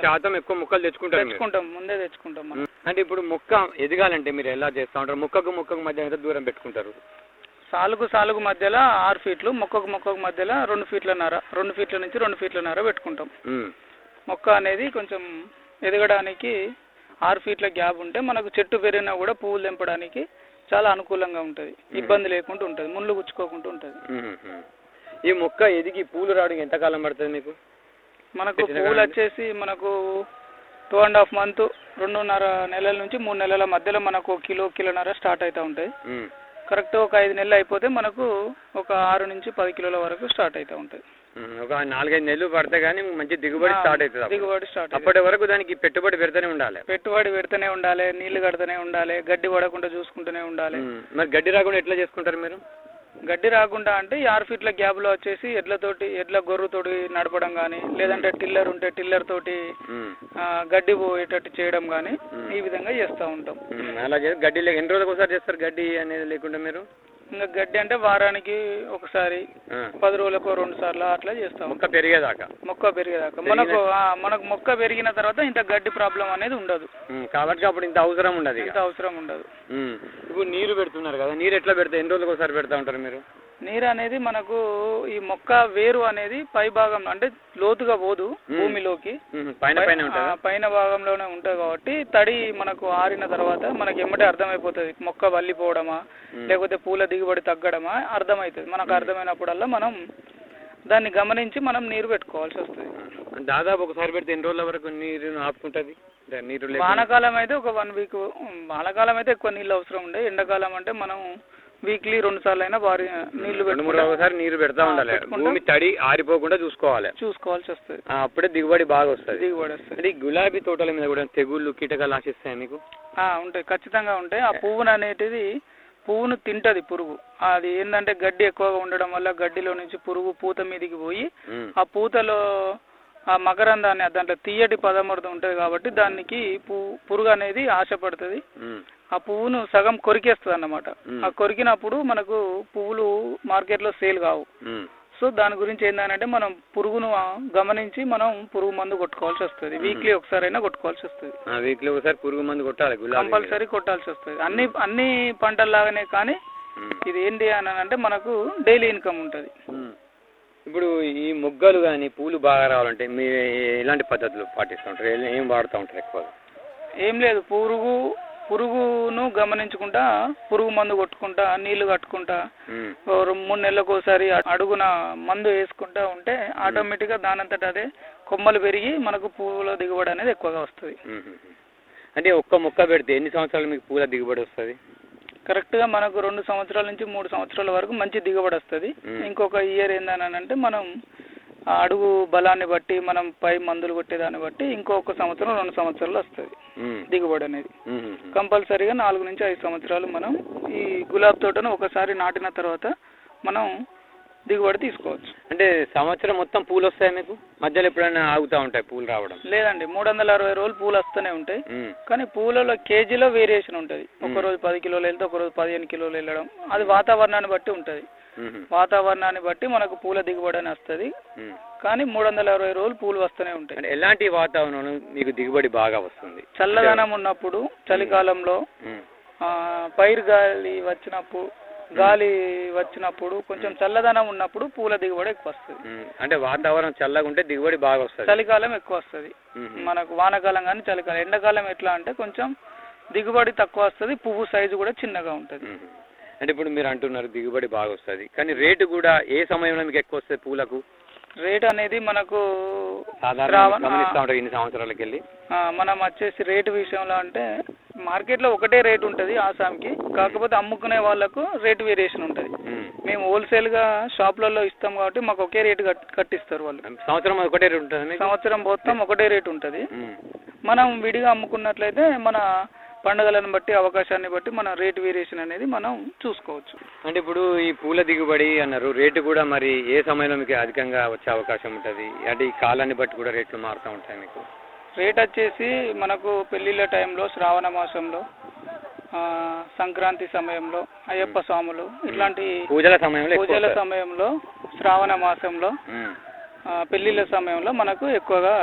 శాతం ఎక్కువ మొక్కలు తెచ్చుకుంటారు మీరు. తెచ్చుకుంటాం ముందే తెచ్చుకుంటాం మనం ఉమ్. అంటే ఇప్పుడు మొక్క ఎదగాలంటే మీరు ఎలా చేస్తా ఉంటారు మొక్కకు మొక్కకు మధ్య ఎంత దూరం పెట్టుకుంటారు సాలుగు సాలుగు మధ్యలో ఆరు ఫీట్లు మొక్కకు మొక్కకు మధ్యలో రెండు ఫీట్లన్నర రెండు ఫీట్ల నుంచి రెండు ఫీట్లన్నర పెట్టుకుంటాం ఉమ్. మొక్క అనేది కొంచెం ఎదగడానికి ఆరు ఫీట్ల గ్యాప్ ఉంటే మనకు చెట్టు పెరిగినా కూడా పువ్వులు తెంపడానికి చాలా అనుకూలంగా ఉంటుంది ఇబ్బంది లేకుండా ఉంటుంది ముళ్ళు గుచ్చుకోకుండా ఉంటుంది ఉమ్, ఉమ్. ఈ మొక్క ఎదిగి పూలు రావడానికి ఎంత కాలం పడుతుంది మీకు మనకు పెట్టిన పువ్వులు కాడ వచ్చేసి మనకు టూ అండ్ హాఫ్ మంత్ రెండున్నర నెలల నుంచి మూడు నెలల మధ్యలో మనకు ఒక కిలో కిలోన్నర స్టార్ట్ అవుతూ ఉంటాయి ఉమ్. కరెక్ట్ ఒక ఐదు నెలలు అయిపోతే మనకు ఒక ఆరు నుంచి పది కిలోల వరకు స్టార్ట్ అవుతూ ఉంటాయి ఉమ్. ఒక నాలుగైదు నెలలు పడితే కానీ మంచి దిగుబడి ఆ, స్టార్ట్ అవుతుంది అప్పుడు. దిగుబడి స్టార్ట్ అవుతుంది అప్పటి వరకు దానికి పెట్టుబడి పెడితేనే ఉండాలి పెట్టుబడి పెడితేనే ఉండాలి నీళ్లు కడితేనే ఉండాలి గడ్డి పడకుండా చూసుకుంటూనే ఉండాలి ఉమ్. మరి గడ్డి రాకుండా ఎట్లా చేసుకుంటారు మీరు గడ్డి రాకుండా అంటే ఈ ఆరు ఫీట్ల గ్యాప్లో వచ్చేసి ఎడ్లతోటి ఎడ్ల గొర్రుతోటి నడపడం కానీ లేదంటే టిల్లర్ ఉంటే టిల్లర్ తోటి ఉమ్. ఆ, గడ్డి పోయేటట్టు చేయడం కానీ మ్మ్. ఈ విధంగా చేస్తూ ఉంటాం ఉమ్. అలా చేసి గడ్డి లేక ఎన్ని రోజులకు ఒకసారి చేస్తారు గడ్డి అనేది లేకుండా మీరు ఇంకా గడ్డి అంటే వారానికి ఒకసారి ఆ. పది రోజులకు రెండు సార్లు అట్లా చేస్తాం మొక్క పెరిగేదాకా మొక్క పెరిగేదాకా మనకు ఆ, మనకు మొక్క పెరిగిన తర్వాత ఇంత గడ్డి ప్రాబ్లం అనేది ఉండదు ఉమ్. కాబట్టి అప్పుడు ఇంత అవసరం ఉండదు ఇక ఇంత అవసరం ఉండదు ఉమ్. ఇప్పుడు నీరు పెడుతున్నారు కదా నీరు ఎట్లా పెడతా ఎన్ని రోజులకు ఒకసారి పెడతా ఉంటారు మీరు నీరు అనేది మనకు ఈ మొక్క వేరు అనేది పై భాగం అంటే లోతుగా పోదు మ్మ్. భూమిలోకి ఉమ్. పైన పైన ఆ, ఉంటుందా పైన భాగంలోనే ఉంటుంది కాబట్టి తడి మనకు ఆరిన తర్వాత మనకి ఎమ్మటే అర్థమైపోతుంది మొక్క వల్లిపోవడమా మ్మ్. లేకపోతే పూల దిగుబడి తగ్గడమా అర్థమవుతుంది మనకు అర్థమైనప్పుడల్లా మనం దాన్ని గమనించి మనం నీరు పెట్టుకోవాల్సి వస్తుంది దాదాపు ఒకసారి పెడితే ఎన్ని రోజుల వరకు నీరు ఆపుకుంటది అంటే నీరు లేకుండా- వానాకాలం అయితే ఒక వన్ వీక్ వానాకాలం అయితే ఎక్కువ నీళ్ళు అవసరం ఉండే ఎండాకాలం అంటే మనం వీక్లీ రెండు సార్లు అయినా భారీ నీళ్లు రెండు మూడు పెట్టుకుంటే ఒకసారి నీరు పెడతా ఆ, ఉండాలి పెట్టుకుంటాం. భూమి తడి ఆరిపోకుండా చూసుకోవాలి చూసుకోవాల్సి వస్తుంది ఆ, అప్పుడే దిగుబడి బాగా వస్తుంది దిగుబడి వస్తుంది అంటే ఈ గులాబీ తోటల మీద కూడా తెగుళ్ళు కీటకాలు ఆశిస్తాయి మీకు ఆ, ఉంటాయి ఖచ్చితంగా ఉంటాయి ఆ పువ్వును అనేటిది పువ్వును తింటది పురుగు అది ఏంటంటే గడ్డి ఎక్కువగా ఉండడం వల్ల గడ్డిలో నుంచి పురుగు పూత మీదకి పోయి ఉమ్. ఆ పూతలో ఆ మకరందాన్ని దాంట్లో తీయటి పదార్థం ఉంటుంది కాబట్టి దానికి పు పురుగు అనేది ఆశపడుతుంది ఉమ్. ఆ పువ్వును సగం కొరికేస్తుంది అన్నమాట మ్మ్. ఆ కొరికినప్పుడు మనకు పువ్వులు మార్కెట్లో సేల్ కావు ఉమ్. సో దాని గురించి ఏంటంటే మనం పురుగును ఆ, గమనించి మనం పురుగు మందు కొట్టుకోవాల్సి వస్తుంది వీక్లీ ఒకసారైనా కొట్టుకోవాల్సి వస్తుంది ఆ, వీక్లీ ఒకసారి పురుగు మందు కొట్టాలి గులాబీ మీద. కంపల్సరీ కొట్టాల్సి వస్తుంది అన్ని అన్ని పంటల్లాగానే కానీ ఉమ్. ఇది ఏంటి అని అంటే మనకు డైలీ ఇన్కమ్ ఉంటుంది ఉమ్. ఇప్పుడు ఈ మొగ్గలు కానీ పూలు బాగా రావాలంటే మీరు ఎలాంటి పద్ధతులు పాటిస్తూ ఉంటారు ఏ- ఏం వాడుతూ ఉంటారు ఎక్కువగా ఏం లేదు పురుగు పురుగును గమనించుకుంటా పురుగు మందు కొట్టుకుంటా నీళ్లు కట్టుకుంటా ఉమ్. ఓ రెండు మూడు నెలలకు ఒకసారి అడుగున మందు వేసుకుంటా ఉంటే ఆటోమేటిక్గా దానంతట అదే కొమ్మలు పెరిగి మనకు పువ్వుల దిగుబడి అనేది ఎక్కువగా వస్తుంది ఉమ్. అంటే ఒక్క మొక్క పెడితే ఎన్ని సంవత్సరాలు మీకు పూల దిగుబడి వస్తుంది కరెక్ట్గా మనకు రెండు సంవత్సరాల నుంచి మూడు సంవత్సరాల వరకు మంచి దిగుబడి వస్తుంది మ్మ్. ఇంకొక ఇయర్ ఏందని అంటే మనం ఆ అడుగు బలాన్ని బట్టి మనం పై మందులు కొట్టేదాన్ని బట్టి ఇంకొక సంవత్సరం రెండు సంవత్సరాలు వస్తుంది ఉమ్. దిగుబడి అనేది ఉమ్. కంపల్సరీగా నాలుగు నుంచి ఐదు సంవత్సరాలు మనం ఈ గులాబ్ తోటను ఒకసారి నాటిన తర్వాత మనం దిగుబడి తీసుకోవచ్చు అంటే సంవత్సరం మొత్తం పూలు వస్తాయి మీకు మధ్యలో ఎప్పుడైనా ఆగుతూ ఉంటాయి పూలు రావడం లేదండి మూడు వందల అరవై రోజులు పూలు వస్తూనే ఉంటాయి ఉమ్. కానీ పూలలో కేజీలో వేరియేషన్ ఉంటుంది ఒక మ్మ్. రోజు పది కిలోలు వెళ్తే ఒక రోజు పదిహేను కిలోలు వెళ్ళడం అది వాతావరణాన్ని బట్టి ఉంటుంది ఉమ్. వాతావరణాన్ని బట్టి మనకు పూల దిగుబడి అని వస్తుంది ఉమ్. కానీ మూడు వందల అరవై రోజులు పూలు వస్తూనే ఉంటాయి అంటే ఎలాంటి వాతావరణంలో మీకు దిగుబడి బాగా వస్తుంది చల్లదనం ఉన్నప్పుడు చలికాలంలో ఉమ్. ఆ, పైరు గాలి వచ్చినప్పుడు గాలి వచ్చినప్పుడు కొంచెం చల్లదనం ఉన్నప్పుడు పూల దిగుబడి ఎక్కువ వస్తుంది ఉమ్. అంటే వాతావరణం చల్లగా ఉంటే దిగుబడి బాగా వస్తుంది చలికాలం ఎక్కువ వస్తుంది ఉమ్. మనకు వానాకాలం కానీ చలికాలం ఎండాకాలం ఎట్లా అంటే కొంచెం దిగుబడి తక్కువ వస్తుంది పువ్వు సైజు కూడా చిన్నగా ఉంటుంది ఉమ్. అంటే ఇప్పుడు మీరు అంటున్నారు దిగుబడి బాగా వస్తుంది కానీ రేటు కూడా ఏ సమయంలో మీకు ఎక్కువ వస్తుంది పూలకు రేట్ అనేది మనకు సాధారణ శ్రావణ- గమనిస్తూ ఉంటారు ఇన్ని సంవత్సరాలకి వెళ్ళి ఆ, మనం వచ్చేసి రేటు విషయంలో అంటే మార్కెట్లో ఒకటే రేట్ ఉంటుంది ఆసాంకి కాకపోతే అమ్ముకునే వాళ్ళకు రేట్ వేరియేషన్ ఉంటుంది ఉమ్. మేము హోల్సేల్గా షాప్లలో ఇస్తాం కాబట్టి మాకు ఒకే రేటు కట్ కట్టిస్తారు వాళ్ళు సంవత్సరం అది ఒకటే రేటు ఉంటుంది మీకు సంవత్సరం మొత్తం ఒకటే రేట్ ఉంటుంది ఉమ్. మనం విడిగా అమ్ముకున్నట్లయితే మన పండుగలను బట్టి అవకాశాన్ని బట్టి మన రేట్ వేరియేషన్ అనేది మనం చూసుకోవచ్చు అంటే ఇప్పుడు ఈ పూల దిగుబడి అన్నారు రేటు కూడా మరి ఏ సమయంలో మీకు అధికంగా వచ్చే అవకాశం ఉంటుంది అంటే ఈ కాలాన్ని బట్టి కూడా రేట్లు మారుతూ ఉంటాయి మీకు రేట్ వచ్చేసి మనకు పెళ్ళిళ్ళ టైంలో శ్రావణ మాసంలో ఆ, సంక్రాంతి సమయంలో అయ్యప్ప స్వాములు ఇట్లాంటి పూజల సమయంలో ఎక్కువ పూజల వస్తాయి. సమయంలో శ్రావణ మాసంలో ఉమ్. ఆ, పెళ్ళిళ్ళ సమయంలో మనకు ఎక్కువగా